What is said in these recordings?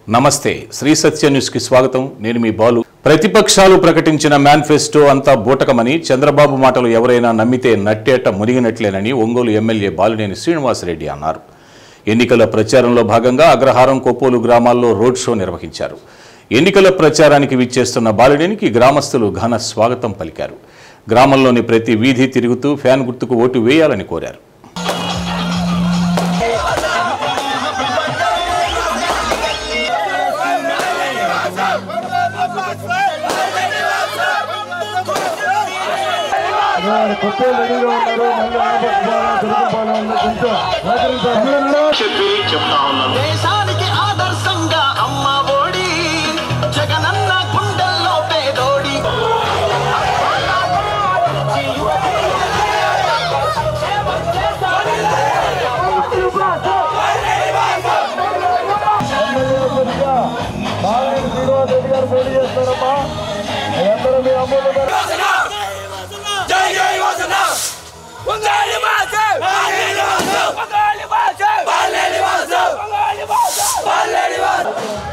నమస్తే శ్రీ సత్య న్యూస్కి స్వాగతం నేను మీ బాలు ప్రతిపక్షాలు ప్రకటించిన మేనిఫెస్టో అంతా బూటకమని చంద్రబాబు మాటలు ఎవరైనా నమ్మితే నట్టేట మునిగినట్లేనని ఒంగోలు ఎమ్మెల్యే బాలినేని శ్రీనివాసరెడ్డి అన్నారు ఎన్నికల ప్రచారంలో భాగంగా అగ్రహారం కొప్పోలు గ్రామాల్లో రోడ్ షో నిర్వహించారు ఎన్నికల ప్రచారానికి విచ్చేస్తున్న బాలినేనికి గ్రామస్తులు ఘన స్వాగతం పలికారు గ్రామంలోని ప్రతి వీధి తిరుగుతూ ఫ్యాన్ గుర్తుకు ఓటు వేయాలని కోరారు కొత్త రెడీగా ఉన్నారు మళ్ళీ ఆపకపోవాలా తెలుగుపోవాలా కొంచెం సహకరించాలి చెప్పి చెప్తా ఉన్నాను దేశానికి ఆదర్శంగా అమ్మ ఒడి జగనన్న గుండెల్లో పేదోడి బాగా శ్రీనివాస్ రెడ్డి గారు పోటీ చేస్తారమ్మా అందరూ మీ అమ్మలు జై జై వాసన వంగాలి వాస వంగాలి వాస వంగాలి వాస వంగాలి వాస వంగాలి వాస వంగాలి వాస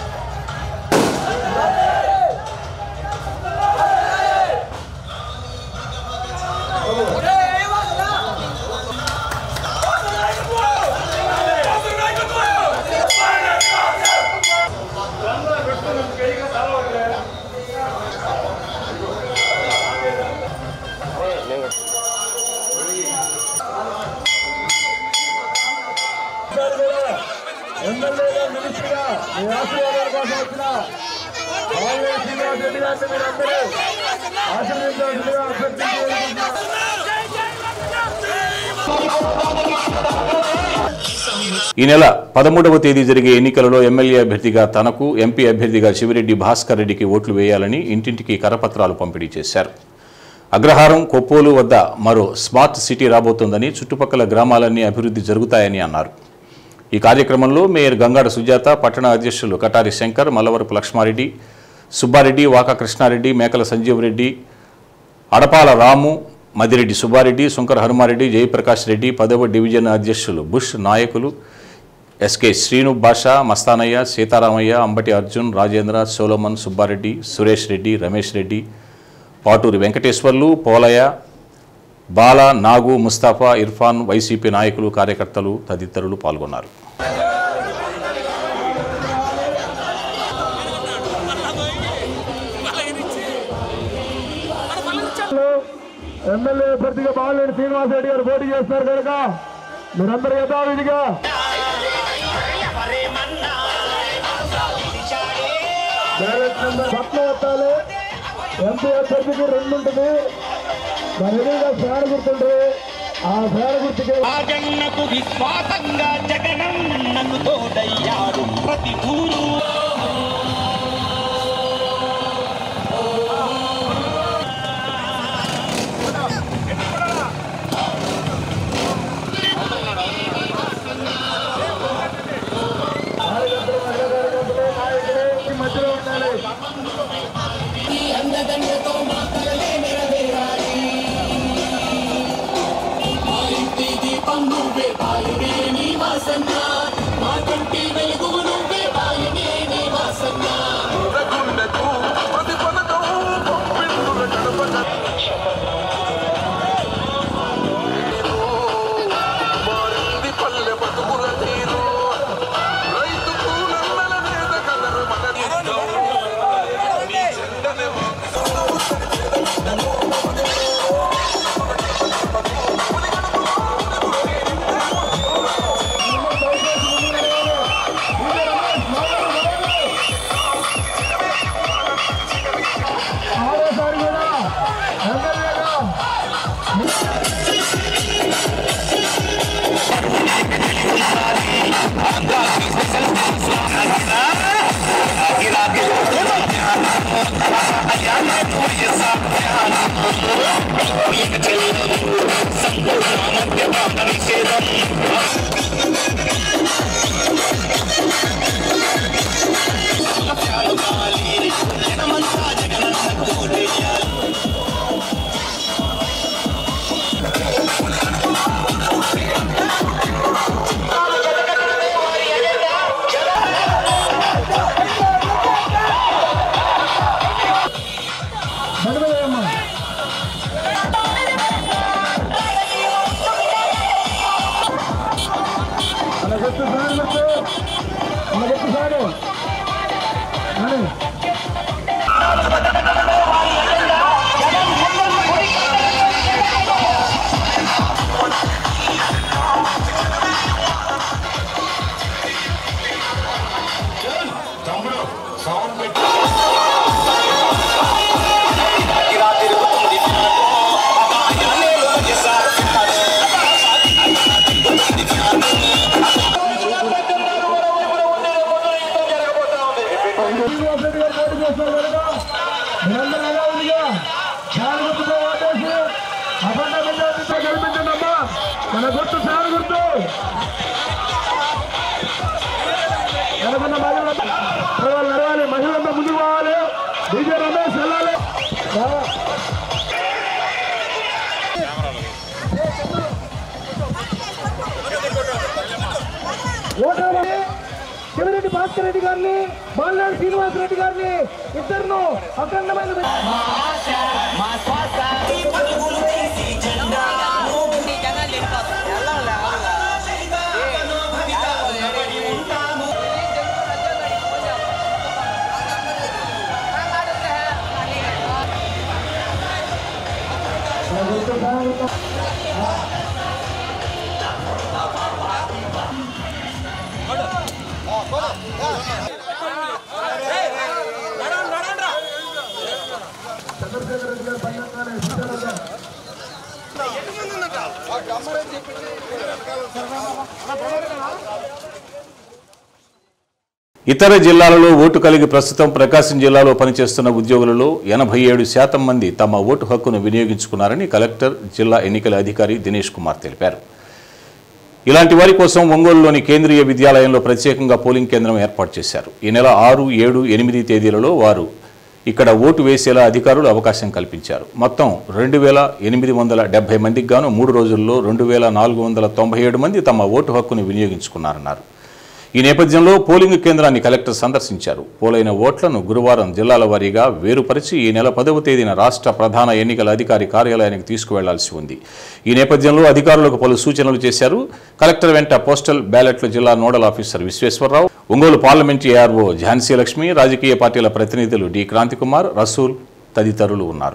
ఎమ్మెల్యేగా మినిస్టర్గా మీ ఆశీర్వాదాల కోసం వచ్చిన బాగా శ్రీనివాస్ రెడ్డి గారిని మీరు అందరూ ఆశీర్వదించాల్సిందిగా అభ్యర్థించారు ఈ నెల పదమూడవ తేదీ జరిగే ఎన్నికలలో ఎమ్మెల్యే అభ్యర్థిగా తనకు ఎంపీ అభ్యర్థిగా శివిరెడ్డి భాస్కర్ రెడ్డికి ఓట్లు వేయాలని ఇంటింటికి కరపత్రాలు పంపిణీ చేశారు అగ్రహారం కొప్పోలు వద్ద మరో స్మార్ట్ సిటీ రాబోతోందని చుట్టుపక్కల గ్రామాలన్నీ అభివృద్ధి జరుగుతాయని అన్నారు ఈ కార్యక్రమంలో మేయర్ గంగాడ సుజాత పట్టణ అధ్యక్షులు కటారి శంకర్ మల్లవరపు లక్ష్మారెడ్డి సుబ్బారెడ్డి వాకా కృష్ణారెడ్డి మేకల సంజీవరెడ్డి అడపాల రాము మదిరెడ్డి సుబ్బారెడ్డి శంకర హనుమారెడ్డి జయప్రకాష్ రెడ్డి పదవ డివిజన్ అధ్యక్షులు బుష్ నాయకులు SK Srinu Basha Mastanaiah Sitaramaiah Ambati Arjun Rajendra Solomon Subba Reddy Suresh Reddy Ramesh Reddy Paturi Venkateswarlu Polaiah Bala Nagu Mustafa Irfan YCP నాయకులు కార్యకర్తలు తదితరులు పాల్గొన్నారు ఎమ్మెల్యే అభ్యర్థిగా బాలినేని శ్రీనివాస్ రెడ్డి గారు పోటీ చేస్తారు కనుక మీరందరూ యథావిధిగా బ్యాలెట్ నెంబర్ పట్ల ఎత్తాలి ఎంపీ అభ్యర్థికి రెండు ఉంటుంది దాని ఎదురుగా ఫ్యాన్ గుర్తుంటుంది ఆ ఫ్యాన్ గుర్తుకి రాజన్నకు విశ్వాసంగా జగనన్నను తోడయ్యారు ప్రతి ఊరు ఈ మధ్యలో ఉండాలి గుండెకు ప్రతి పథకం పంపిండుల గడప మారింది పల్లె బతుకుల తీరు రైతుకు నన్నల నేత కలరు మన నీ చెందనే ఆరోసారి కూడా ఎమ్మెల్యేగా జగనన్న గుర్తు సాగు అని. శ్రీనివాస్ రెడ్డి గారు పోటీ చేస్తున్నారు కనుక మీరందరూ ఎలా ఉందిగా ఫ్యాన్ గుర్తుతో ఓటేసి అఖండ మెజార్టీతో గెలిపించండి అమ్మా మన గుర్తు ఫ్యాన్ గుర్తు వెనకున్న మహిళలంతా నడవాలి నడవాలి మహిళలంతా ముందుకు పోవాలి డీజే రమేష్ వెళ్ళాలి రా. ఓటేయాలి. చెవిరెడ్డి భాస్కర్ రెడ్డి గారిని బాలనాడు శ్రీనివాస్ రెడ్డి గారిని ఇద్దరును అఖండమైన చంద్రశేఖర్ రెడ్డి గారు పైన సీతారాం ఇతర జిల్లాలలో ఓటు కలిగి ప్రస్తుతం ప్రకాశం జిల్లాలో పనిచేస్తున్న ఉద్యోగులలో ఎనభై ఏడు శాతం మంది తమ ఓటు హక్కును వినియోగించుకున్నారని కలెక్టర్ జిల్లా ఎన్నికల అధికారి దినేష్ కుమార్ తెలిపారు ఇలాంటి వారి కోసం ఒంగోలులోని కేంద్రీయ విద్యాలయంలో ప్రత్యేకంగా పోలింగ్ కేంద్రం ఏర్పాటు చేశారు ఈ నెల ఆరు ఏడు ఎనిమిది తేదీలలో వారు ఇక్కడ ఓటు వేసేలా అధికారులు అవకాశం కల్పించారు మొత్తం రెండు వేల ఎనిమిది వందల డెబ్బై మందికి గాను మూడు రోజుల్లో రెండు వేల నాలుగు వందల తొంభై ఏడు మంది తమ ఓటు హక్కును వినియోగించుకున్నారన్నారు ఈ నేపథ్యంలో పోలింగ్ కేంద్రాన్ని కలెక్టర్ సందర్శించారు పోలైన ఓట్లను గురువారం జిల్లాల వారీగా వేరుపరిచి ఈ నెల పదవ తేదీన రాష్ట్ర ప్రధాన ఎన్నికల అధికారి కార్యాలయానికి తీసుకువెళ్లాల్సి ఉంది ఈ నేపథ్యంలో అధికారులకు పలు సూచనలు చేశారు కలెక్టర్ వెంట పోస్టల్ బ్యాలెట్ల జిల్లా nodal officer Visweswara Rao Ongole parliament ARO Jhansi Lakshmi రాజకీయ పార్టీల ప్రతినిధులు డి క్రాంతికుమార్ రసూల్ తదితరులు ఉన్నారు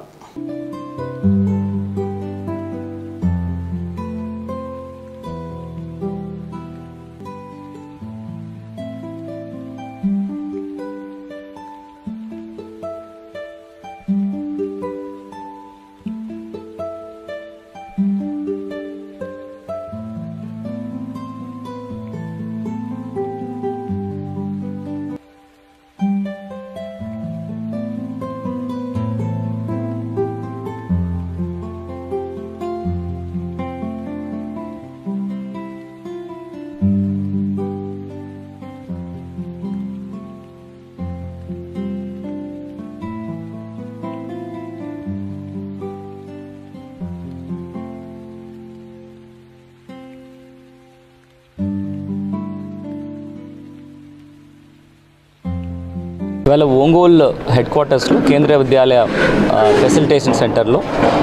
ఇవాళ ఒంగోలు హెడ్ క్వార్టర్స్లో కేంద్రీయ విద్యాలయ ఆ, ఫెసిలిటేషన్ సెంటర్లో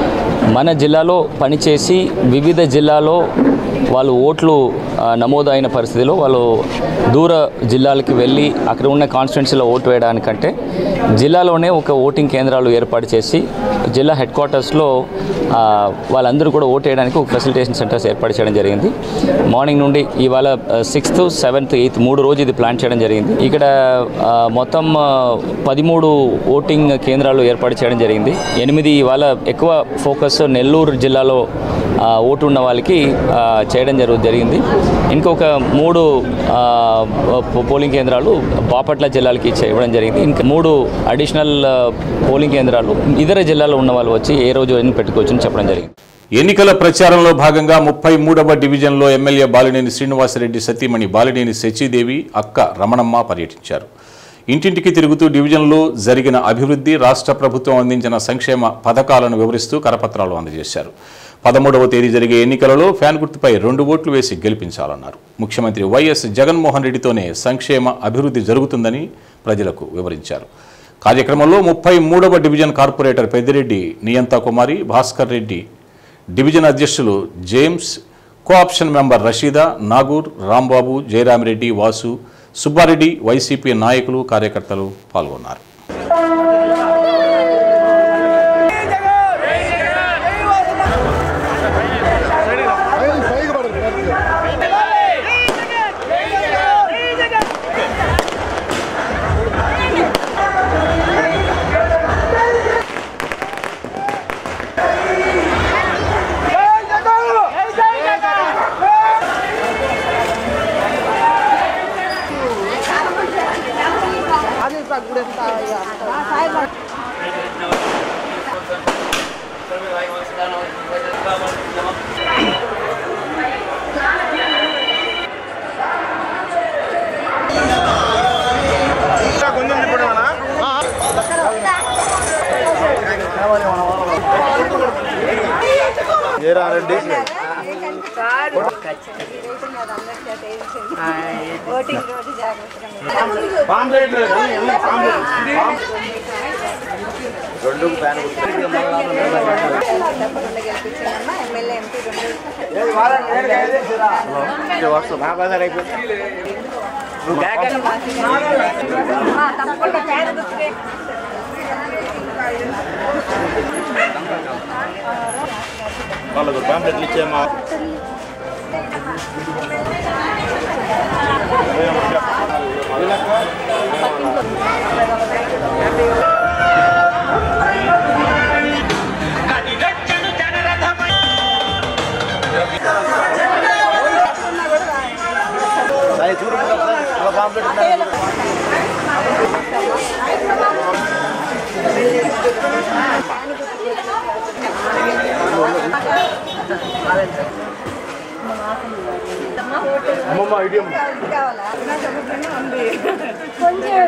మన జిల్లాలో పనిచేసి వివిధ జిల్లాలో వాళ్ళు ఓట్లు ఆ, నమోదైన పరిస్థితిలో వాళ్ళు దూర జిల్లాలకు వెళ్ళి అక్కడ ఉన్న కాన్స్టిట్యున్సీలో ఓటు వేయడానికంటే జిల్లాలోనే ఒక ఓటింగ్ కేంద్రాలు ఏర్పాటు చేసి జిల్లా హెడ్ క్వార్టర్స్లో ఆ, వాళ్ళందరూ కూడా ఓటు వేయడానికి ఒక ఫెసిలిటేషన్ సెంటర్స్ ఏర్పాటు చేయడం జరిగింది మార్నింగ్ నుండి ఇవాళ సిక్స్త్ సెవెంత్ ఎయిత్ మూడు రోజు ఇది ప్లాన్ చేయడం జరిగింది ఇక్కడ ఆ, మొత్తం ఆ, పదిమూడు ఓటింగ్ కేంద్రాలు ఏర్పాటు చేయడం జరిగింది ఎనిమిది ఇవాళ ఎక్కువ ఫోకస్ నెల్లూరు జిల్లాలో ఆ, ఓటు ఉన్న వాళ్ళకి ఆ, చేయడం జరుగు జరిగింది ఇంకొక మూడు ఆ, పో- పోలింగ్ కేంద్రాలు బాపట్ల జిల్లాలకి ఇచ్చే- ఇవ్వడం జరిగింది ఇంకా మూడు అడిషనల్ ఆ, పోలింగ్ కేంద్రాలు ఇతర జిల్లాలో ఉన్న వాళ్ళు వచ్చి ఏ రోజు ఎన్ని పెట్టుకోవచ్చు అని చెప్పడం జరిగింది ఎన్నికల ప్రచారంలో భాగంగా ముప్పై మూడవ డివిజన్లో ఎమ్మెల్యే బాలినేని శ్రీనివాసరెడ్డి సతీమణి బాలినేని శచీదేవి అక్క రమణమ్మ పర్యటించారు ఇంటింటికి తిరుగుతూ డివిజన్లో జరిగిన అభివృద్ధి రాష్ట్ర ప్రభుత్వం అందించిన సంక్షేమ పథకాలను వివరిస్తూ కరపత్రాలు అందజేశారు పదమూడవ తేదీ జరిగే ఎన్నికలలో ఫ్యాన్ గుర్తుపై రెండు ఓట్లు వేసి గెలిపించాలన్నారు ముఖ్యమంత్రి వైఎస్ జగన్మోహన్ రెడ్డితోనే సంక్షేమ అభివృద్ధి జరుగుతుందని ప్రజలకు వివరించారు కార్యక్రమంలో ముప్పై మూడవ division corporator Peddireddy Niyanta Kumari Bhaskar Reddy division అధ్యక్షులు James co-option member Rasheeda Nagur Rambabu Jayarami Reddy Vasu Subba Reddy YCP నాయకులు కార్యకర్తలు పాల్గొన్నారు ఓటింగ్ రోజు జాగ్రత్తగా తప్పకుండా గెలిపించానమ్మా ఎమ్మెల్యే ఎంపీ తప్పకుండా పేద గుర్తుకే కదిలొచ్చను జనరథమై కావాలా నా సముద్రంలో ఉంది కొంచెం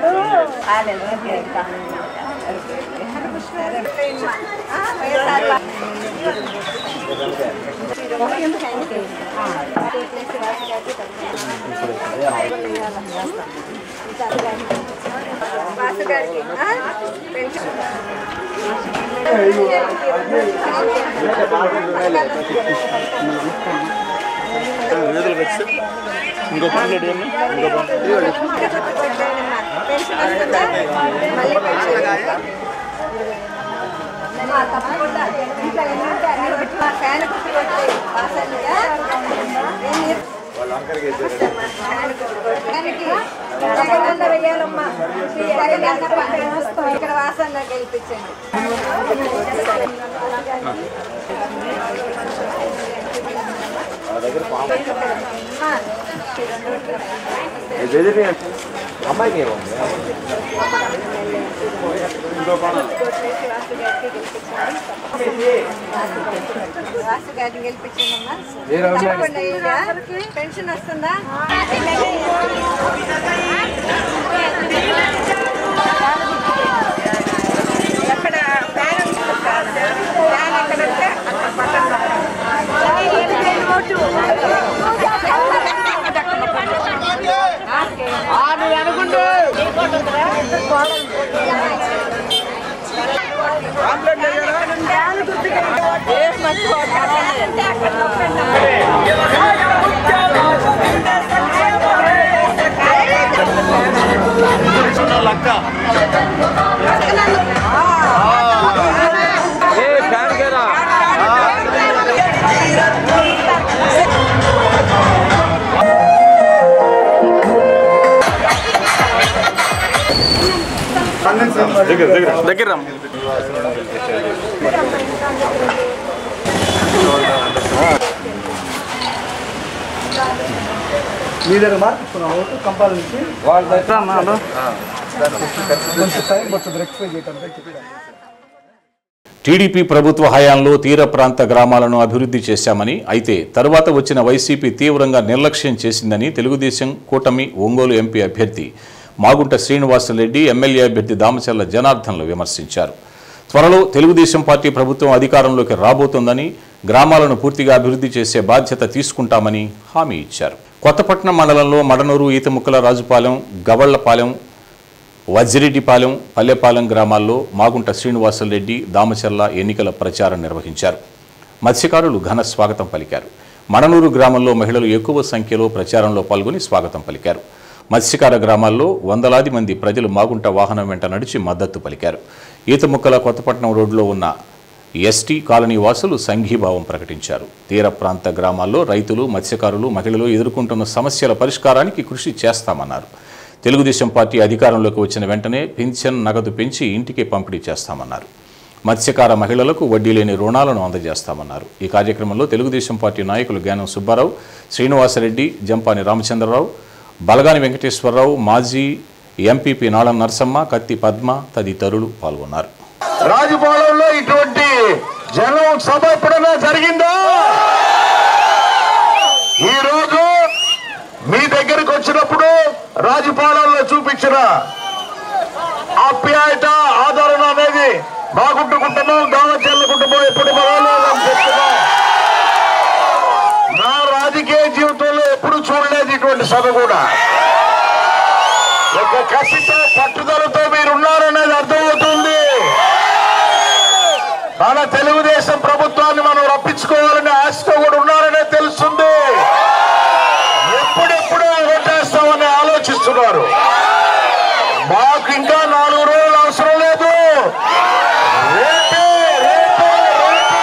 వాసుగారికి పెన్షన్ ఇంకో ప్లేట్ ఏమి ఇంకో పెన్షన్ వస్తుందా మళ్ళీ పెన్షన్ ఆ, తప్పకుండా ఇంట్లో ఎన్ని ఉంటే అన్ని పెట్టి మా ఫ్యాన్ కుట్టి కొట్టి వాసనగా ఏం ఫ్యాన్ కుట్టి కొట్టి. ఫ్యాన్కి జగనన్న వెయ్యాలమ్మా జగనన్న పక్కన ఇక్కడ వాసన గెలిపించండి అమ్మా, అమ్మాయికి వాసు గారిని గెలిపించిందమ్మా తప్పకుండా ఇలా పెన్షన్ వస్తుందా ఎక్కడ ఫ్యాన్ ఉంది కదా, ఫ్యాన్ ఎక్కడంటే అక్కడ పక్కన దగ్గర దగ్గర దగ్గర మీ దగ్గర మార్పించుకున్నాం ఓటు కంపాల నుంచి వాళ్ళ దగ్గర కొంచెం టైం పడుతుంది రెక్టిఫై చేయడానికి చెప్పాను టీడీపీ ప్రభుత్వ హయాంలో తీర ప్రాంత గ్రామాలను అభివృద్ధి చేశామని అయితే తరువాత వచ్చిన వైసీపీ తీవ్రంగా నిర్లక్ష్యం చేసిందని తెలుగుదేశం కూటమి ఒంగోలు ఎంపీ అభ్యర్థి మాగుంట శ్రీనివాసరెడ్డి ఎమ్మెల్యే అభ్యర్థి దామచర్ల జనార్దన్లు విమర్శించారు త్వరలో తెలుగుదేశం పార్టీ ప్రభుత్వం అధికారంలోకి రాబోతోందని గ్రామాలను పూర్తిగా అభివృద్ధి చేసే బాధ్యత తీసుకుంటామని హామీ ఇచ్చారు కొత్తపట్నం మండలంలో మడనూరు ఈతముక్కల రాజుపాలెం గవళ్లపాలెం వజ్రెడ్డిపాలెం పల్లెపాలెం గ్రామాల్లో మాగుంట శ్రీనివాసరెడ్డి దామచర్ల ఎన్నికల ప్రచారం నిర్వహించారు మత్స్యకారులు ఘన స్వాగతం పలికారు మడనూరు గ్రామంలో మహిళలు ఎక్కువ సంఖ్యలో ప్రచారంలో పాల్గొని స్వాగతం పలికారు మత్స్యకార గ్రామాల్లో వందలాది మంది ప్రజలు మాగుంట వాహనం వెంట నడిచి మద్దతు పలికారు ఈతముక్కల కొత్తపట్నం రోడ్లో ఉన్న ఎస్టీ కాలనీ వాసులు సంఘీభావం ప్రకటించారు తీర ప్రాంత గ్రామాల్లో రైతులు మత్స్యకారులు మహిళలు ఎదుర్కొంటున్న సమస్యల పరిష్కారానికి కృషి చేస్తామన్నారు తెలుగుదేశం పార్టీ అధికారంలోకి వచ్చిన వెంటనే పింఛన్ నగదు పెంచి ఇంటికే పంపిణీ చేస్తామన్నారు మత్స్యకార మహిళలకు వడ్డీ లేని రుణాలను అందజేస్తామన్నారు ఈ కార్యక్రమంలో తెలుగుదేశం పార్టీ నాయకులు జ్ఞానం సుబ్బారావు శ్రీనివాసరెడ్డి జంపాని రామచంద్రరావు బలగాని వెంకటేశ్వరరావు మాజీ ఎంపీపీ నాళం నరసమ్మ కత్తి పద్మ తదితరులు పాల్గొన్నారు రాజపాలెంలో ఇటువంటి జనం సభ ఎప్పుడైనా జరిగిందా ఈ రోజు మీ దగ్గరికి వచ్చినప్పుడు రాజపాలెంలో చూపించిన ఆప్యాయత ఆదరణ అనేది బాగుంటుకుంటున్నాం గావ చెల్లుకుంటున్నాం ఎప్పుడు మొదలలేదని చెప్తున్నాం నా రాజకీయ జీవితంలో ఎప్పుడు చూడలేదు ఇటువంటి సభ కూడా ఒక కసితో పట్టుదలతో మీరు ఉన్నారనేది అర్థమవుతుంది మన తెలుగుదేశం ప్రభుత్వాన్ని మనం రప్పించుకోవాలనే ఆశతో కూడా ఉన్నారనే తెలుస్తుంది ఎప్పుడెప్పుడు ఓటేస్తామని ఆలోచిస్తున్నారు మాకు ఇంకా నాలుగు రోజులు అవసరం లేదు రేపే, రేపే, రేపే.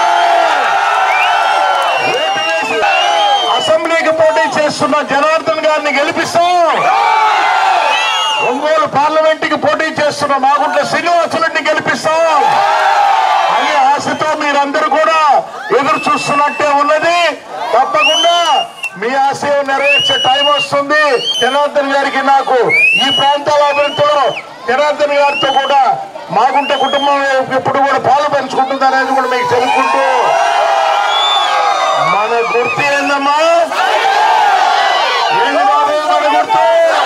రేపు వేసి అసెంబ్లీకి పోటీ చేస్తున్న జనార్దన్ గారిని గెలిపిస్తాం ఒంగోలు పార్లమెంట్ కి పోటీ చేస్తున్న మాగుంట్ల శ్రీనివాసులని గెలిపిస్తాం అనే ఆశతో మీరందరూ కూడా ఎదురు చూస్తున్నట్టే ఉన్నది తప్పకుండా మీ ఆశయం నెరవేర్చే టైం వస్తుంది జనార్దన్ గారికి నాకు ఈ ప్రాంతాల అభివృద్ధిలో జనార్దన్ గారితో కూడా మాగుంట కుటుంబం ఎప్పుడు కూడా పాలు పంచుకుంటుంది అనేది కూడా మీకు తెలుసుకుంటూ మన గుర్తు ఏందమ్మా ఏంది బాబు మన గుర్తు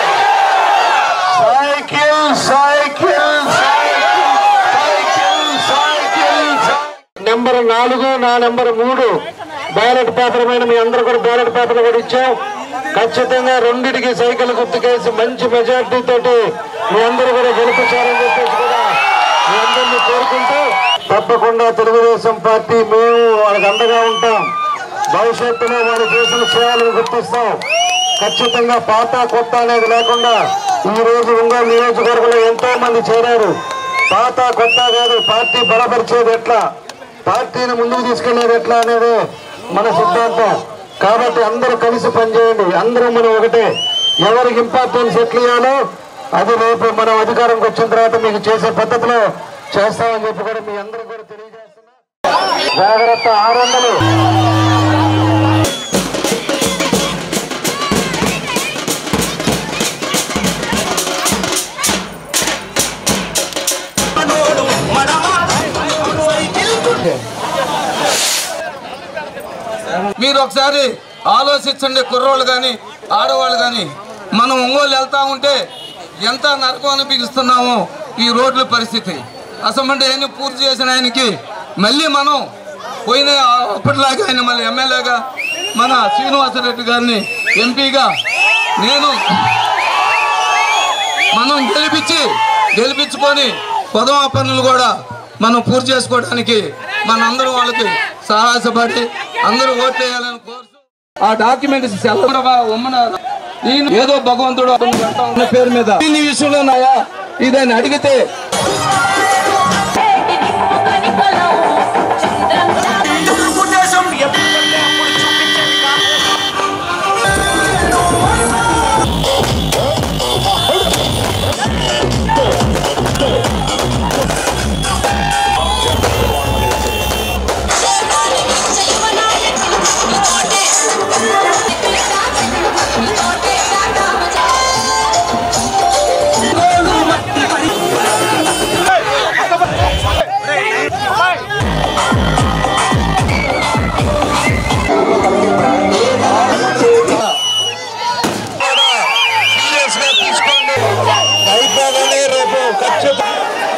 cycle cycle cycle cycle cycle number నాలుగు నా నెంబర్ మూడు బ్యాలెట్ పేపర్ మీద మీ అందరూ కూడా బ్యాలెట్ పేపర్లు కూడా ఇచ్చాం ఖచ్చితంగా రెండిటికి సైకిల్ గుర్తుకేసి మంచి మెజార్టీ తోటి మీ అందరూ కూడా గెలిపించారని చెప్పేసి కూడా మీ అందరినీ కోరుకుంటూ తప్పకుండా తెలుగుదేశం పార్టీ మేము వాళ్ళకి అండగా ఉంటాం భవిష్యత్తులో వాళ్ళు చేసిన సేవలను గుర్తిస్తాం ఖచ్చితంగా పాత కొత్త అనేది లేకుండా ఈ రోజు ఒంగోలు నియోజకవర్గంలో ఎంతో మంది చేరారు పాత కొత్త కాదు పార్టీ బలపరిచేది ఎట్లా పార్టీని ముందుకు తీసుకెళ్లేది ఎట్లా అనేది మన సిద్ధాంతం కాబట్టి అందరూ కలిసి పనిచేయండి అందరూ మనం ఒకటే ఎవరికి ఇంపార్టెన్స్ ఎట్లా ఇవ్వాలో అది రేపు మనం అధికారంకి వచ్చిన తర్వాత మీకు చేసే పద్ధతిలో చేస్తామని చెప్పి కూడా మీ అందరూ కూడా తెలియజేస్తున్నా జాగ్రత్త ఆరు వందలు మీరు ఒకసారి ఆలోచించండి కుర్రోళ్ళు కానీ ఆడవాళ్ళు కానీ మనం ఒంగోలు వెళ్తా ఉంటే ఎంత నరకం అనిపిస్తున్నామో ఈ రోడ్ల పరిస్థితి అసలు ఏమి పూర్తి చేసిన ఆయనకి మళ్ళీ మనం పోయిన అప్పటిలాగా ఆయన మళ్ళీ ఎమ్మెల్యేగా మన శ్రీనివాసరెడ్డి గారిని ఎంపీగా నేను మనం గెలిపించి గెలిపించుకొని పదవ పనులు కూడా మనం పూర్తి చేసుకోవడానికి మన అందరూ వాళ్ళకి సాహసపడి అందరూ ఓట్లేయాలని కోరుతూ ఆ డాక్యుమెంట్స్ ఉమ్మన్నారు నేను ఏదో భగవంతుడు అతను పెడతా ఉన్న పేరు మీద ఈ విషయంలో నాయా ఇదని అడిగితే అయిపోగానే రేపు ఖచ్చితంగా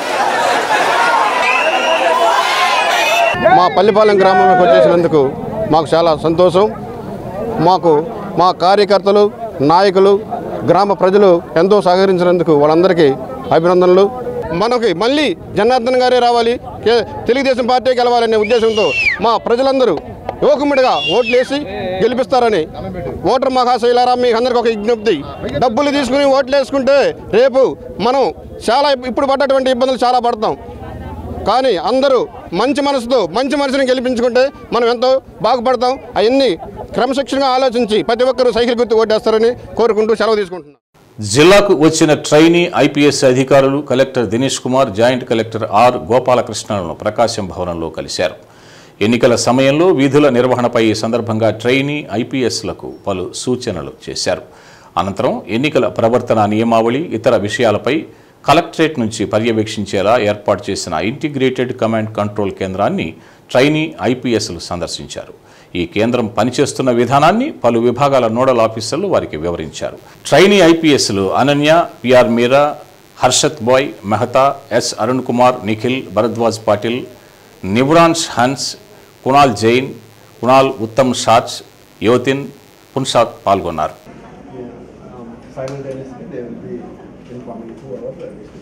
మా పల్లిపాలెం గ్రామంలోకి వచ్చేసినందుకు మాకు చాలా సంతోషం మాకు మా కార్యకర్తలు నాయకులు గ్రామ ప్రజలు ఎంతో సహకరించినందుకు వాళ్ళందరికీ అభినందనలు మనకి మళ్ళీ జనార్దన్ గారే రావాలి కే- తెలుగుదేశం పార్టీ గెలవాలనే ఉద్దేశంతో మా ప్రజలందరూ యువకుమిడిగా ఓట్లు వేసి గెలిపిస్తారని ఓటర్ మహాశైలారా మీకు అందరికీ ఒక విజ్ఞప్తి డబ్బులు తీసుకుని ఓట్లు వేసుకుంటే రేపు మనం చాలా ఇప్పుడు పడ్డటువంటి ఇబ్బందులు చాలా పడతాం కానీ అందరూ మంచి మనసుతో మంచి మనిషిని గెలిపించుకుంటే మనం ఎంతో బాగుపడతాం అవన్నీ క్రమశిక్షణగా ఆలోచించి ప్రతి ఒక్కరూ సైకిల్ గుర్తు ఓటేస్తారని కోరుకుంటూ సెలవు తీసుకుంటున్నాం జిల్లాకు వచ్చిన ట్రైనీ ఐపీఎస్ అధికారులు collector Dinesh Kumar joint collector R గోపాలకృష్ణలను ప్రకాశం భవనంలో కలిశారు ఎన్నికల సమయంలో విధుల నిర్వహణపై ఈ సందర్భంగా ట్రైనీ ఐపీఎస్లకు పలు సూచనలు చేశారు అనంతరం ఎన్నికల ప్రవర్తన నియమావళి ఇతర విషయాలపై కలెక్టరేట్ నుంచి పర్యవేక్షించేలా ఏర్పాటు చేసిన ఇంటిగ్రేటెడ్ కమాండ్ కంట్రోల్ కేంద్రాన్ని ట్రైనీ ఐపీఎస్లు సందర్శించారు ఈ కేంద్రం పనిచేస్తున్న విధానాన్ని పలు విభాగాల నోడల్ ఆఫీసర్లు వారికి వివరించారు ట్రైనీ ఐపీఎస్లు అనన్య పిఆర్ మీరా హర్షత్ బాయ్ మెహతా ఎస్ అరుణ్ కుమార్ నిఖిల్ భరద్వాజ్ పాటిల్ నివ్రాన్స్ హన్స్ కునాల్ జైన్ కునాల్ ఉత్తమ్ షాచ్ యోతిన్ పున్షాత్ పాల్గొన్నారు simultaneously they will be informing to our uh, district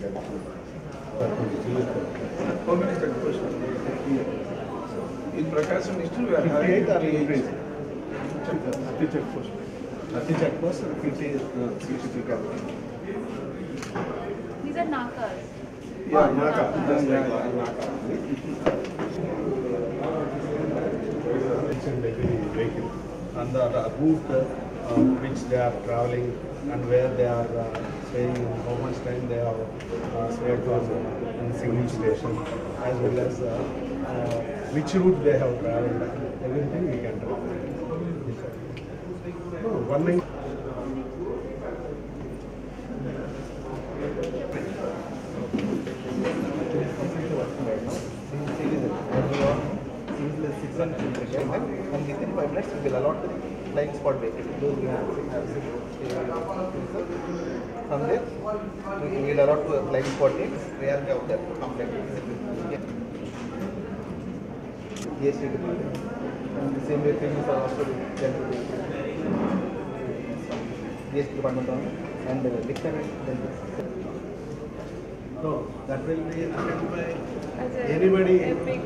How many check posts? In Prakasam district, we are having 58 are 58 increased. Thirty check posts. Thirty check posts and fifty uh, CCTV cameras. These are nakas. Yeah, Naka, just like Naka. Each and every vehicle and the the route uh, which they are traveling and where they are uh, staying and how much time they have uh, stayed on uh, in single station as well as uh, uh, which route they have traveled. Everything we can track. No, one nine. and within five minutes we will allot the flying spot vacancy. Those we have, have From there, we will allot to a flying spot names where we have the complaint. Yes, we do. And the same way things are also done to yes department on and the liquor No, that will be attended by anybody.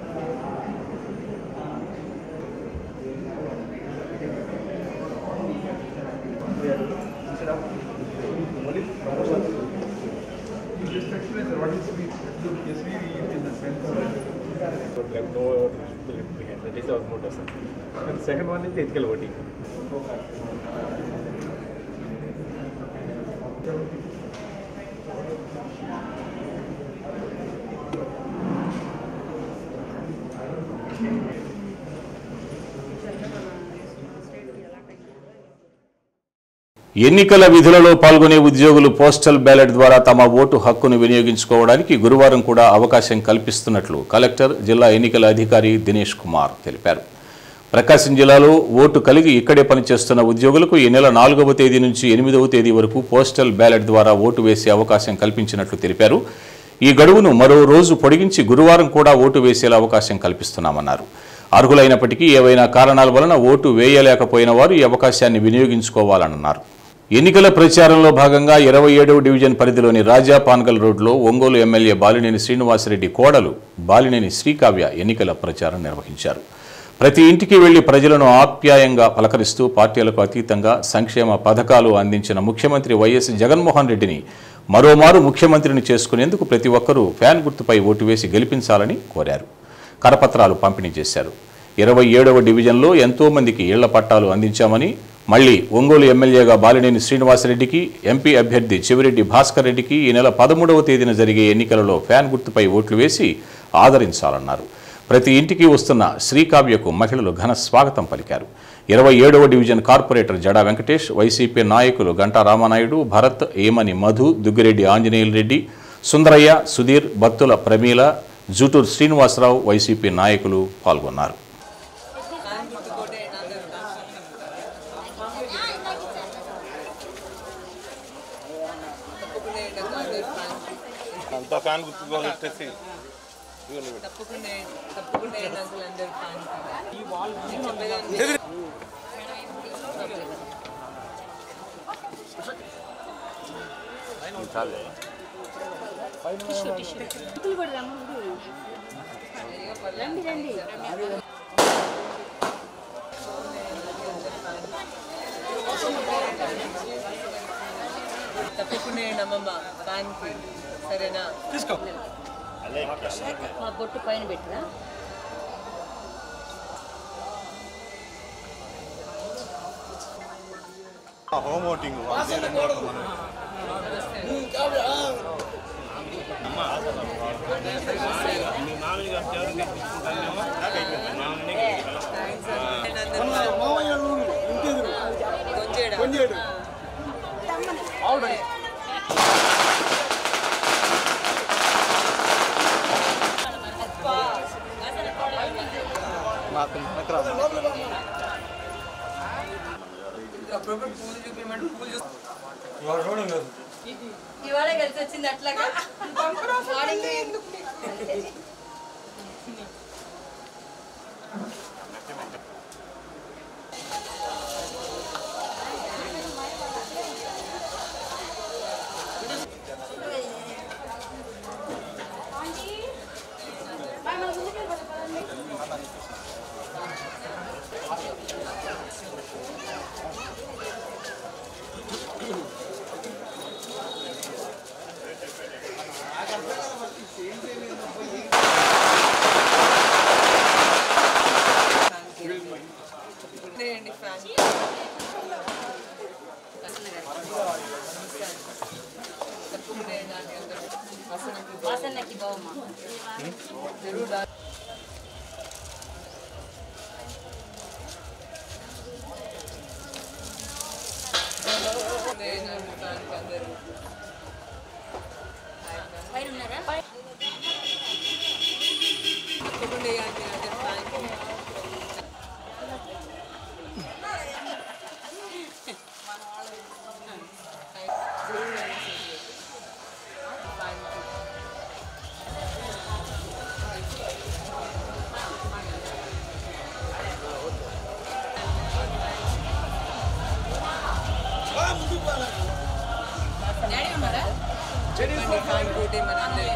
instead of only promotion. Just explain, sir, what is the, the SVV in the sense of Like no that is our motto, sir. And second one is ethical voting. ఎన్నికల విధులలో పాల్గొనే ఉద్యోగులు postal ballot ద్వారా తమ vote హక్కును వినియోగించుకోవడానికి గురువారం కూడా అవకాశం కల్పిస్తున్నట్లు కలెక్టర్ జిల్లా ఎన్నికల అధికారి దినేష్ కుమార్ తెలిపారు ప్రకాశం జిల్లాలో ఓటు కలిగి ఇక్కడే పనిచేస్తున్న ఉద్యోగులకు ఈ నెల నాలుగవ తేదీ నుంచి ఎనిమిదవ తేదీ వరకు పోస్టల్ బ్యాలెట్ ద్వారా ఓటు వేసే అవకాశం కల్పించినట్లు తెలిపారు ఈ గడువును మరో రోజు పొడిగించి గురువారం కూడా ఓటు వేసేలా అవకాశం కల్పిస్తున్నామన్నారు అర్హులైనప్పటికీ ఏవైనా కారణాల వలన ఓటు వేయలేకపోయిన వారు ఈ అవకాశాన్ని వినియోగించుకోవాలన్నారు ఎన్నికల ప్రచారంలో భాగంగా ఇరవై ఏడవ డివిజన్ పరిధిలోని రాజా పాన్గల్ రోడ్లో ఒంగోలు ఎమ్మెల్యే బాలినేని శ్రీనివాసరెడ్డి కోడలు బాలినేని శ్రీకావ్య ఎన్నికల ప్రచారం నిర్వహించారు ప్రతి ఇంటికి వెళ్లి ప్రజలను ఆప్యాయంగా పలకరిస్తూ పార్టీలకు అతీతంగా సంక్షేమ పథకాలు అందించిన ముఖ్యమంత్రి వైఎస్ జగన్మోహన్ రెడ్డిని మరోమారు ముఖ్యమంత్రిని చేసుకునేందుకు ప్రతి ఒక్కరూ ఫ్యాన్ గుర్తుపై ఓటు వేసి గెలిపించాలని కోరారు కరపత్రాలు పంపిణీ చేశారు ఇరవై ఏడవ డివిజన్లో ఎంతో మందికి ఇళ్ల పట్టాలు అందించామని మళ్లీ ఒంగోలు ఎమ్మెల్యేగా బాలినేని శ్రీనివాసరెడ్డికి ఎంపీ అభ్యర్థి చెవిరెడ్డి భాస్కర్ రెడ్డికి ఈ నెల పదమూడవ తేదీన జరిగే ఎన్నికలలో ఫ్యాన్ గుర్తుపై ఓట్లు వేసి ఆదరించాలన్నారు ప్రతి ఇంటికి వస్తున్న శ్రీకావ్యకు మహిళలు ఘన స్వాగతం పలికారు ఇరవై ఏడవ division corporator Jada Venkatesh YCP నాయకులు గంటా రామానాయుడు భరత్ ఏమని మధు దుగ్గిరెడ్డి ఆంజనేయులు రెడ్డి సుందరయ్య సుధీర్ బత్తుల ప్రమీల జూటూరు శ్రీనివాసరావు వైసీపీ నాయకులు పాల్గొన్నారు అంతా ఫ్యాన్ గుర్తుకోవాలెట్టేసి తప్పకుండా తప్పకుండా అసలు అందరు ఫ్యాన్ రండి రండి తప్పకుండా వేయండి అమ్మమ్మ ఫ్యాన్కి సరేనా తీసుకో మా బొట్టు పైన పెట్టినా హోమ్ ఓటింగ్ కొంచెడు మాకు వెనక్కి రాదు. అప్పుడప్పుడు పూలు చూపించమంటే పూలు చూసి ఇవాళ కలిసి వచ్చింది అట్లాగా మార్నింగ్ ఎందుకు వేయండి ఫ్యాన్ తప్పకుండా వేయండి ఆంటీ అందరూ వాసనకి వాసనకి బావమ్మా జరూర్ డా- వేయండి ఆంటీ ఫ్యాన్కి అందరూ పైన ఉన్నారా తప్పకుండా వేయండి అందరూ ఫ్యాన్కి డాడీ ఉన్నారా ఫ్యాన్ కోటే మన అందరి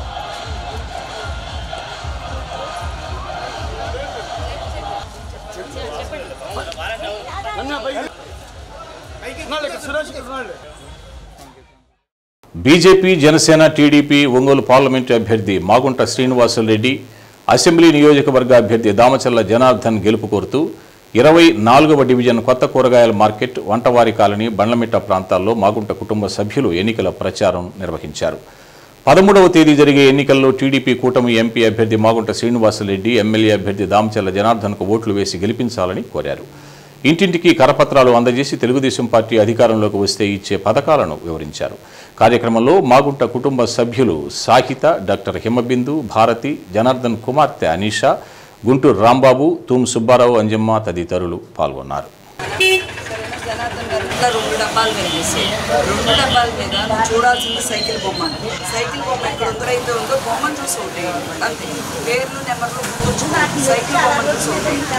BJP Janasena TDP Ongole parliament అభ్యర్థి మాగుంట శ్రీనివాసులరెడ్డి అసెంబ్లీ నియోజకవర్గ అభ్యర్థి దామచల్ల జనార్దన్ గెలుపు కోరుతూ ఇరవై నాలుగవ డివిజన్ కొత్త కూరగాయల మార్కెట్ వంటవారి కాలనీ బండ్లమిట్ట ప్రాంతాల్లో మాగుంట కుటుంబ సభ్యులు ఎన్నికల ప్రచారం నిర్వహించారు పదమూడవ తేదీ జరిగే ఎన్నికల్లో టీడీపీ కూటమి ఎంపీ అభ్యర్థి మాగుంట శ్రీనివాసరెడ్డి ఎమ్మెల్యే అభ్యర్థి దామచల్ల జనార్దన్కు ఓట్లు వేసి గెలిపించాలని కోరారు ఇంటింటికి కరపత్రాలు అందజేసి తెలుగుదేశం పార్టీ అధికారంలోకి వస్తే ఇచ్చే పథకాలను వివరించారు కార్యక్రమంలో మాగుంట కుటుంబ సభ్యులు సాహిత డాక్టర్ హిమబిందు భారతి జనార్దన్ కుమార్తె అనీషా గుంటూరు రాంబాబు తూమ్ సుబ్బారావు అంజమ్మ తదితరులు పాల్గొన్నారు జనార్దన్ గారు ఇట్లా రెండు డబ్బాలు కనిపిస్తాయి రెండు డబ్బాల మీద నువ్వు చూడాల్సింది సైకిల్ బొమ్మ సైకిల్ బొమ్మ ఎక్కడ ఉందరైతే ఉందో బొమ్మను చూసి ఒకటి అంతే పేర్లు నెంబర్లు కూర్చుని సైకిల్ బొమ్మను చూసి ఒకటి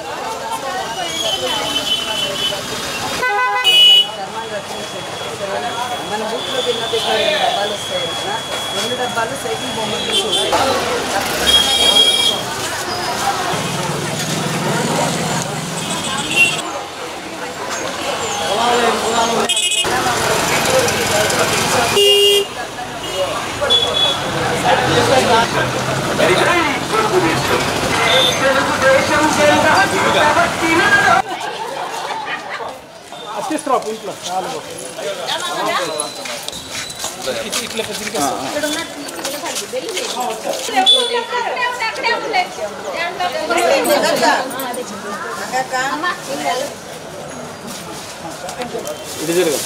మన బుక్లో తిన్న దగ్గర రెండు డబ్బాలు వస్తాయి కదా రెండు డబ్బాలు సైకిల్ బొమ్మను చూసి తీసుకురా ఇంట్లో నాలుగు ఇట్లా ఇది జరగదు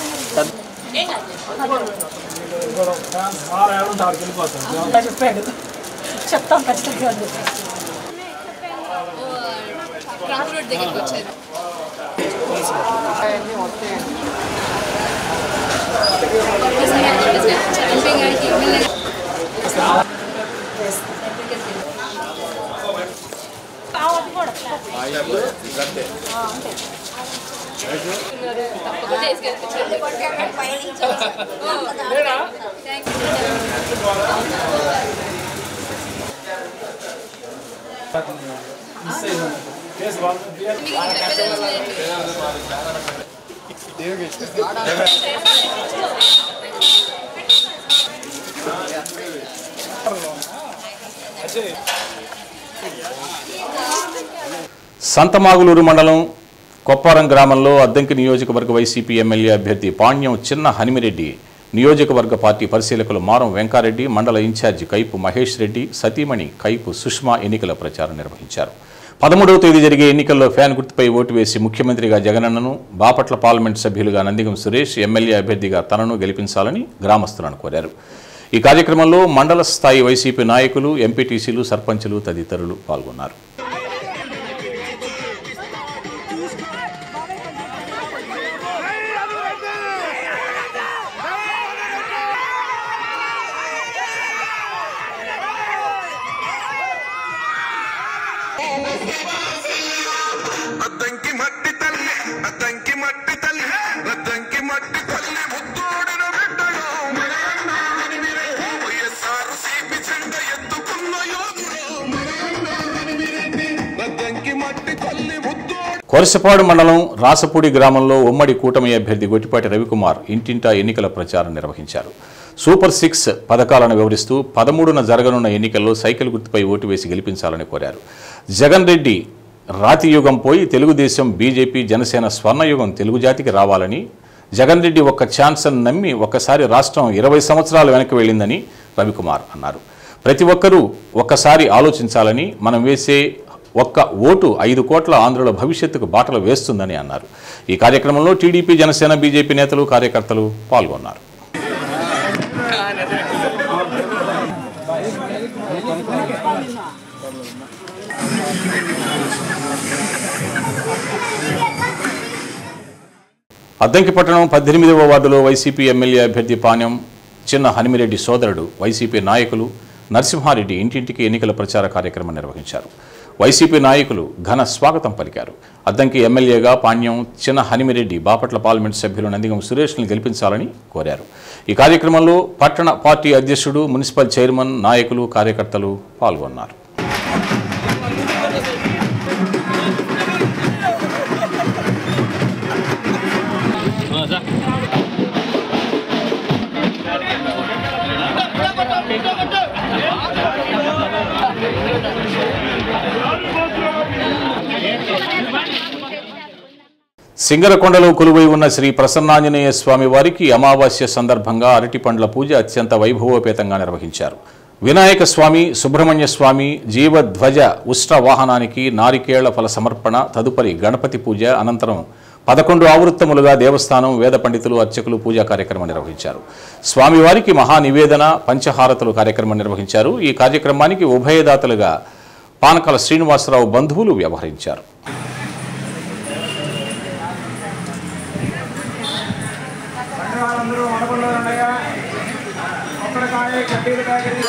చెప్తాం ఖచ్చితంగా ట్రాఫిక్ రోడ్ దగ్గరికి వచ్చారు మిస్ అయింది కేసు సంతమాగులూరు మండలం కొప్పారం గ్రామంలో అద్దంకి నియోజకవర్గ వైసీపీ ఎమ్మెల్యే అభ్యర్థి పాణ్యం చిన్న హనిమిరెడ్డి నియోజకవర్గ పార్టీ పరిశీలకులు మారం వెంకారెడ్డి మండల ఇన్ఛార్జి కైపు మహేష్ రెడ్డి సతీమణి కైపు సుష్మా ఎన్నికల ప్రచారం నిర్వహించారు పదమూడవ తేదీ జరిగే ఎన్నికల్లో ఫ్యాన్ గుర్తుపై ఓటు వేసి ముఖ్యమంత్రిగా జగనన్నను బాపట్ల పార్లమెంట్ సభ్యులుగా నందిగం సురేష్ ఎమ్మెల్యే అభ్యర్థిగా తనను గెలిపించాలని గ్రామస్తులను కోరారు ఈ కార్యక్రమంలో మండల స్థాయి వైసీపీ నాయకులు ఎంపీటీసీలు సర్పంచులు తదితరులు పాల్గొన్నారు అద్దంకి మట్టి తల్లి అద్దంకి మట్టి తల్లి అద్దంకి మట్టి తల్లి ముద్దోడిన బిడ్డడు వైఎస్ఆర్ సిపి చెండ ఎత్తుకున్న యోధుడు అద్దంకి మట్టి తల్లి ముద్దోడు కొరసపాడు మండలం రాసపూడి గ్రామంలో ఉమ్మడి కూటమి అభ్యర్థి గొట్టిపాటి రవికుమార్ ఇంటింటా ఎన్నికల ప్రచారం నిర్వహించారు సూపర్ సిక్స్ పథకాలను వివరిస్తూ పదమూడున జరగనున్న ఎన్నికల్లో సైకిల్ గుర్తుపై ఓటు వేసి గెలిపించాలని కోరారు జగన్ రెడ్డి రాతి యుగం పోయి తెలుగుదేశం బీజేపీ జనసేన స్వర్ణయుగం తెలుగు జాతికి రావాలని జగన్ రెడ్డి ఒక్క ఛాన్స్ అని నమ్మి ఒక్కసారి రాష్ట్రం ఇరవై సంవత్సరాలు వెనక్కి వెళ్ళిందని రవికుమార్ అన్నారు ప్రతి ఒక్కరూ ఒక్కసారి ఆలోచించాలని మనం వేసే ఒక్క ఓటు ఐదు కోట్ల ఆంధ్రుల భవిష్యత్తుకు బాటలు వేస్తుందని అన్నారు ఈ కార్యక్రమంలో టీడీపీ జనసేన బీజేపీ నేతలు కార్యకర్తలు పాల్గొన్నారు అద్దంకిపట్టణం పద్దెనిమిదవ వార్డులో వైసీపీ ఎమ్మెల్యే అభ్యర్థి పాణ్యం చిన్న హనిమిరెడ్డి సోదరుడు వైసీపీ నాయకులు నరసింహారెడ్డి ఇంటింటికి ఎన్నికల ప్రచార కార్యక్రమం నిర్వహించారు వైసీపీ నాయకులు ఘన స్వాగతం పలికారు అద్దంకి ఎమ్మెల్యేగా పాణ్యం చిన్న హనిమిరెడ్డి బాపట్ల పార్లమెంట్ సభ్యులు నందిగం సురేష్ను గెలిపించాలని కోరారు ఈ కార్యక్రమంలో పట్టణ పార్టీ అధ్యక్షుడు మున్సిపల్ చైర్మన్ నాయకులు కార్యకర్తలు పాల్గొన్నారు సింగరకొండలో కొలువై ఉన్న శ్రీ ప్రసన్నాంజనేయ స్వామి వారికి అమావాస్య సందర్భంగా అరటిపండ్ల పూజ అత్యంత వైభవోపేతంగా నిర్వహించారు వినాయక స్వామి సుబ్రహ్మణ్య స్వామి జీవధ్వజ ఉష్ట్ర వాహనానికి నారికేళ్ల ఫల సమర్పణ తదుపరి గణపతి పూజ అనంతరం పదకొండు ఆవృత్తములుగా దేవస్థానం వేద పండితులు అర్చకులు పూజా కార్యక్రమం నిర్వహించారు స్వామివారికి మహా నివేదన పంచహారతులు కార్యక్రమం నిర్వహించారు ఈ కార్యక్రమానికి ఉభయదాతలుగా పానకాల శ్రీనివాసరావు బంధువులు వ్యవహరించారు అందరూ మనకుండా ఉన్నాయా ఒక్కడికాయ కడ్డీలు ప్యాకెట్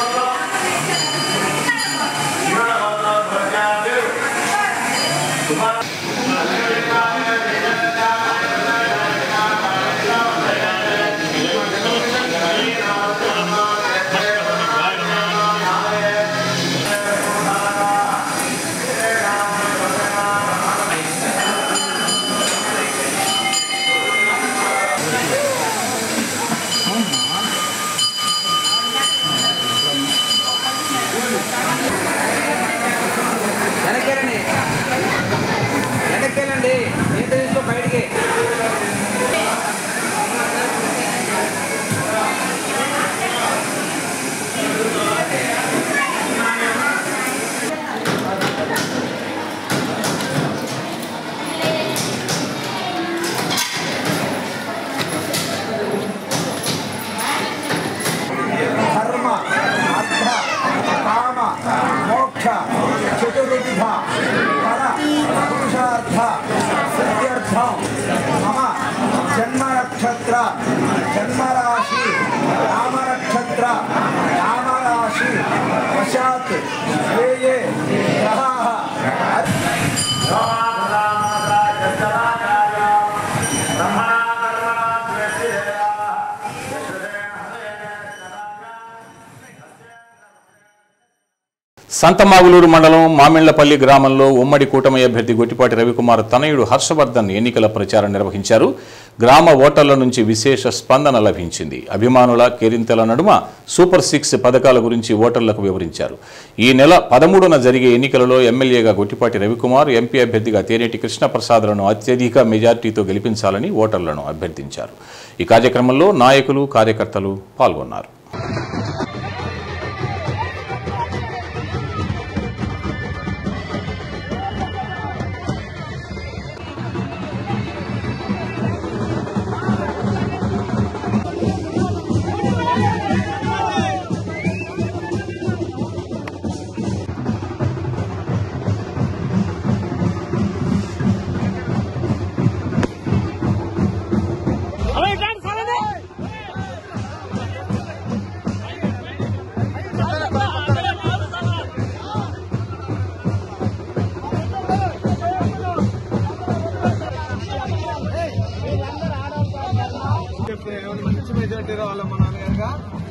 వెనక్కేనండి వెనక్కేనండి ఈత తీసుకో బయటికి ధర్మ అర్థ కామ మోక్ష చతుర్విధ ఫల పురుషార్థ సిద్ధ్యర్థం మమ జన్మ నక్షత్ర జన్మరాశి రామనక్షత్ర రామరాశి వశాత్ ఏ ఏ గ్రహాः సంతమాగులూరు మండలం మామిళ్లపల్లి గ్రామంలో ఉమ్మడి కూటమి అభ్యర్థి గొట్టిపాటి రవికుమార్ తనయుడు హర్షవర్ధన్ ఎన్నికల ప్రచారం నిర్వహించారు గ్రామ ఓటర్ల నుంచి విశేష స్పందన లభించింది అభిమానుల కేరింతల నడుమ సూపర్ సిక్స్ పథకాల గురించి ఓటర్లకు వివరించారు ఈ నెల పదమూడున జరిగే ఎన్నికలలో ఎమ్మెల్యేగా గొట్టిపాటి రవికుమార్ ఎంపీ అభ్యర్థిగా తేనేటి కృష్ణప్రసాద్లను అత్యధిక మెజార్టీతో గెలిపించాలని ఓటర్లను అభ్యర్థించారు ఈ కార్యక్రమంలో నాయకులు కార్యకర్తలు పాల్గొన్నారు మంచి మెజార్టీ రావాలి మా నాన్నగారుగా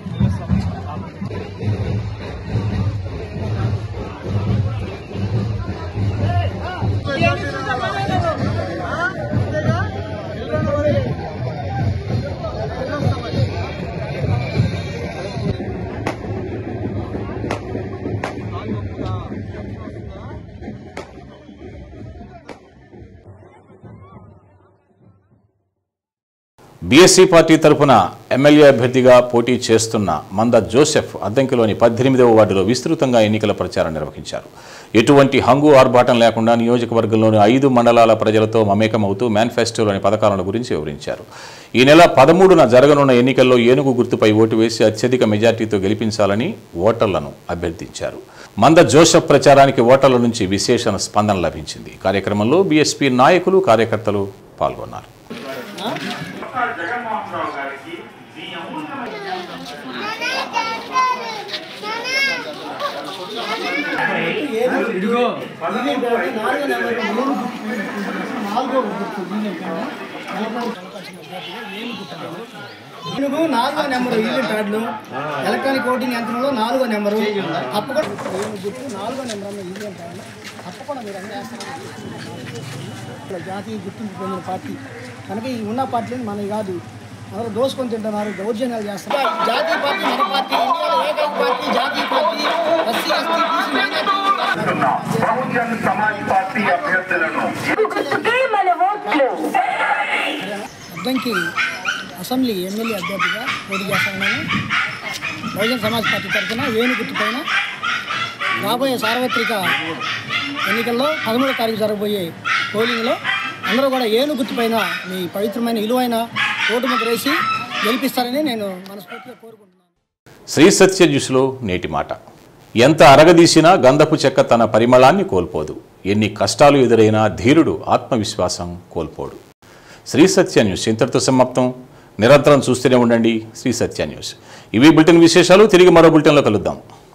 బీఎస్సీ పార్టీ తరపున ఎమ్మెల్యే అభ్యర్థిగా పోటీ చేస్తున్న మంద జోసెఫ్ అద్దంకిలోని పద్దెనిమిదవ వార్డులో విస్తృతంగా ఎన్నికల ప్రచారం నిర్వహించారు ఎటువంటి హంగు ఆర్భాటం లేకుండా నియోజకవర్గంలోని ఐదు మండలాల ప్రజలతో మమేకమవుతూ మేనిఫెస్టోలోని పథకాలను గురించి వివరించారు ఈ నెల పదమూడున జరగనున్న ఎన్నికల్లో ఏనుగు గుర్తుపై ఓటు వేసి అత్యధిక మెజార్టీతో గెలిపించాలని ఓటర్లను అభ్యర్థించారు మంద జోసెఫ్ ప్రచారానికి ఓటర్ల నుంచి విశేష స్పందన లభించింది కార్యక్రమంలో బీఎస్పీ నాయకులు కార్యకర్తలు పాల్గొన్నారు జగన్మోహన్ రావు గారికి మీ ఇదిగో నాలుగో నెంబర్ మూడు నాలుగో గుర్తు ఏనుగు నాలుగో నెంబరు ఈవెంట్ కార్డులు ఎలక్ట్రానిక్ ఓటింగ్ యంత్రంలో నాలుగో నెంబరు తప్పకుండా ఏనుగు గుర్తు నాలుగో నెంబర్ అన్న ఈవెంట్ కార్డు తప్పకుండా మీరు అన్నీ వేస్తారు ఇక్కడ జాతీయ గుర్తింపు పొందిన పార్టీ కనుక ఈ ఉన్న పార్టీలు మనవి కాదు అందరూ దోసుకొని తింటున్నారు దౌర్జన్యాలు చేస్తారు జాతీయ పార్టీ మన పార్టీ ఇండియాలో ఏకైక పార్టీ జాతీయ party SC ST BC minority Bahujan Samaj party అభ్యర్థులను అద్దంకి అసెంబ్లీ ఎమ్మెల్యే అభ్యర్థిగా పోటీ చేస్తున్నాను బహుజన్ సమాజ్ పార్టీ తరఫున వేణు గుర్తుపైన రాబోయే సార్వత్రిక ఎన్నికల్లో పదమూడో తారీఖు జరగబోయే పోలింగ్లో అందరూ కూడా ఏను గుర్తుపైన మీ పవిత్రమైన విలువైన ఓటు ముద్ర వేసి గెలిపిస్తారని నేను మనస్ఫూర్తిగా కోరుకుంటున్నాను శ్రీ సత్య జ్యూస్లో నేటి మాట ఎంత అరగదీసినా గంధపు చెక్క తన పరిమళాన్ని కోల్పోదు ఎన్ని కష్టాలు ఎదురైనా ధీరుడు ఆత్మవిశ్వాసం కోల్పోడు శ్రీ సత్య న్యూస్ ఇంతటితో సమాప్తం నిరంతరం చూస్తూనే ఉండండి శ్రీ సత్య న్యూస్ ఇవి బులెటిన్ విశేషాలు తిరిగి మరో బులెటిన్లో కలుద్దాం